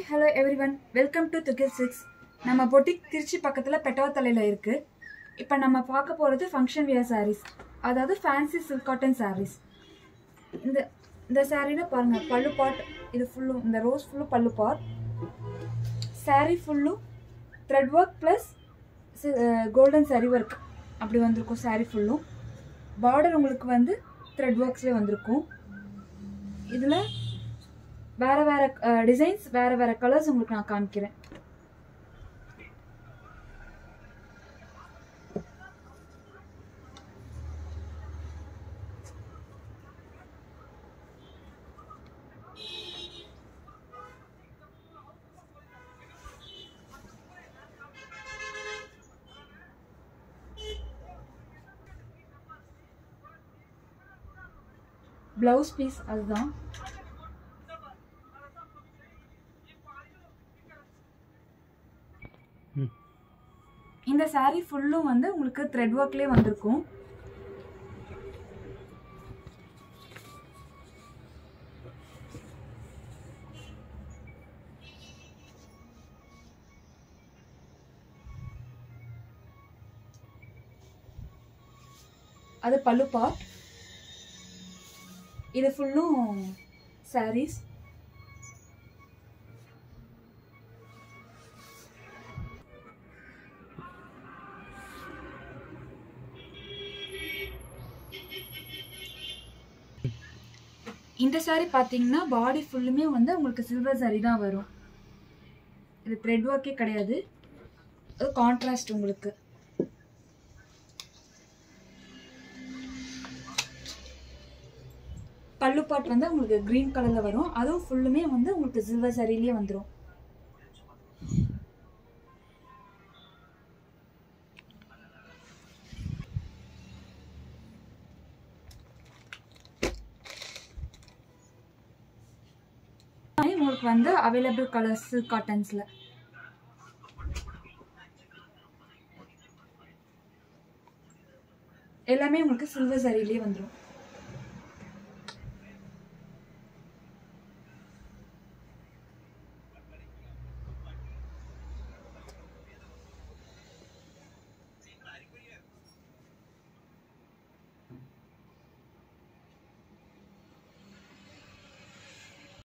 hello everyone welcome to Thugil six நம்ம boutique Tiruchi பக்கத்தில் பெட்டவத்தலையில் இருக்குது இப்போ நம்ம பார்க்க போகிறது ஃபங்க்ஷன் வியர் sarees அதாவது ஃபேன்சி சில்க் காட்டன் sarees இந்த இந்த சாரீனா பாருங்கள் பல்லு பாட் இது ஃபுல்லும் இந்த ரோஸ் ஃபுல்லும் பல்லு பாட் saree ஃபுல்லும் thread work plus golden saree work அப்படி வந்திருக்கும் saree ஃபுல்லும் பார்டர் உங்களுக்கு வந்து த்ரெட் ஒர்க்ஸ்லேயே வந்திருக்கும் இதில் வேற வேற டிசைன்ஸ் வேற வேற கலர்ஸ் உங்களுக்கு நான் காமிக்கிறேன் ப்ளவுஸ் பீஸ் அதுதான் இந்த saree ஃபுல்லும் வந்து உங்களுக்கு த்ரெட் ஒர்க்லேயே வந்திருக்கும் அது பல்லு பார்ட் இது ஃபுல்லும் sarees இந்த saree பார்த்தீங்கன்னா பாடி ஃபுல்லுமே வந்து உங்களுக்கு சில்வர் saree தான் வரும் இது த்ரெட் ஒர்க்கே கிடையாது அது கான்ட்ராஸ்ட் உங்களுக்கு பல்லு பாட் வந்து உங்களுக்கு க்ரீன் கலரில் வரும் அதுவும் ஃபுல்லுமே வந்து உங்களுக்கு சில்வர் சரிலேயே வந்துடும் உங்களுக்கு வந்து அவைலபிள் கலர்ஸ் காட்டன்ஸில் எல்லாமே உங்களுக்கு சில்வர் சரிலேயே வந்துடும்